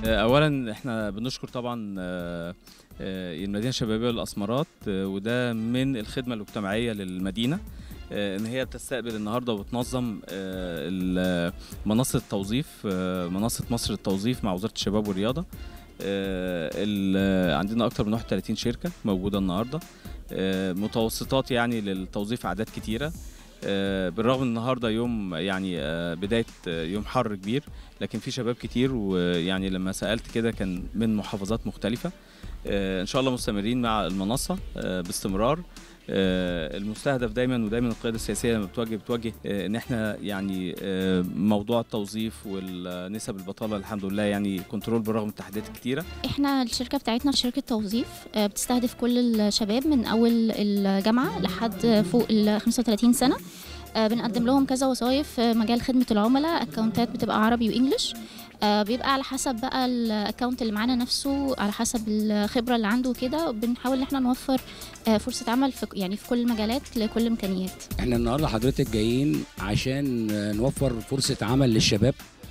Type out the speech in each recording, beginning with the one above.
اولا احنا بنشكر طبعا آه، آه، المدينه الشبابيه للاسمرات آه، وده من الخدمه المجتمعيه للمدينه آه، ان هي بتستقبل النهارده وبتنظم آه، ال- منصه التوظيف آه، منصه مصر للتوظيف مع وزاره الشباب والرياضه آه، ال- عندنا اكتر من 31 شركه موجوده النهارده آه، متوسطات يعني للتوظيف اعداد كتيره آه، بالرغم ان النهارده يوم يعني آه، بدايه آه، يوم حر كبير لكن في شباب كتير ويعني لما سالت كده كان من محافظات مختلفه آه، ان شاء الله مستمرين مع المنصه آه، باستمرار آه، المستهدف دايما ودايما القياده السياسيه لما بتواجه بتواجه آه، ان احنا يعني آه، موضوع التوظيف والنسب البطاله الحمد لله يعني كنترول بالرغم من التحديات الكتيره احنا الشركة بتاعتنا شركة توظيف آه، بتستهدف كل الشباب من أول الجامعة لحد فوق ال 35 سنة آه، بنقدم لهم كذا وظائف في مجال خدمة العملاء اكونتات بتبقى عربي وانجلش آه، بيبقى على حسب بقى الاكونت اللي معانا نفسه على حسب الخبرة اللي عنده كده بنحاول ان احنا نوفر آه، فرصة عمل في يعني في كل المجالات لكل الامكانيات احنا النهارده حضرتك جايين عشان نوفر فرصة عمل للشباب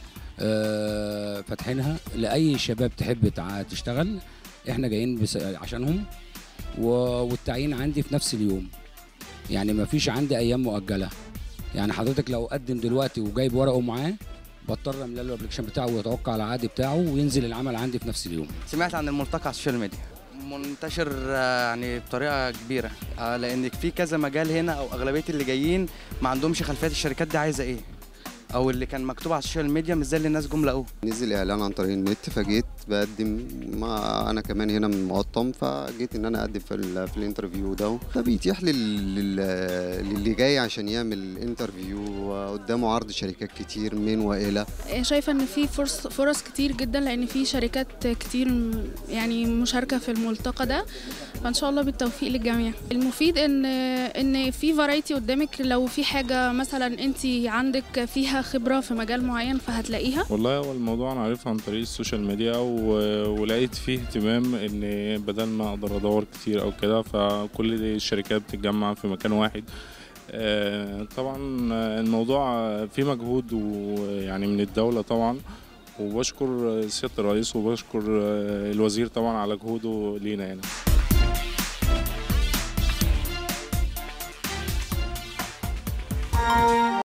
آه، فاتحينها لأي شباب تحب تع- تشتغل احنا جايين بس عشانهم و- والتعيين عندي في نفس اليوم يعني ما فيش عندي أيام مؤجلة يعني حضرتك لو قدم دلوقتي وجايب ورقه معاه بضطر املى له الابلكيشن بتاعه ويتوقع على العقد بتاعه وينزل العمل عندي في نفس اليوم سمعت عن الملتقى على السوشيال ميديا منتشر آه، يعني بطريقه كبيره آه، لان في كذا مجال هنا او اغلبيه اللي جايين ما عندهمش خلفيات الشركات دي عايزه ايه او اللي كان مكتوب على السوشيال ميديا مش زي اللي الناس جم لقوه نزل اعلان عن طريق النت فجيت بقدم ما انا كمان هنا من مقطم فجيت ان انا اقدم في, ال- في الانترفيو ده ده بيتيح لل- لل- للي جاي عشان يعمل انترفيو قدامه عرض شركات كتير من والى شايفة ان في فرص فرص كتير جدا لان في شركات كتير م- يعني مشاركة في الملتقى ده فان شاء الله بالتوفيق للجميع المفيد ان ان في فرايتي قدامك لو في حاجة مثلا انت عندك فيها خبرة في مجال معين فهتلاقيها والله هو الموضوع انا عارفه عن طريق السوشيال ميديا و... ولقيت فيه اهتمام ان بدل ما اقدر ادور كتير او كده فكل دي الشركات بتتجمع في مكان واحد آه، طبعا الموضوع فيه مجهود ويعني من الدولة طبعا وبشكر سيادة الرئيس وبشكر الوزير طبعا على جهوده لينا يعني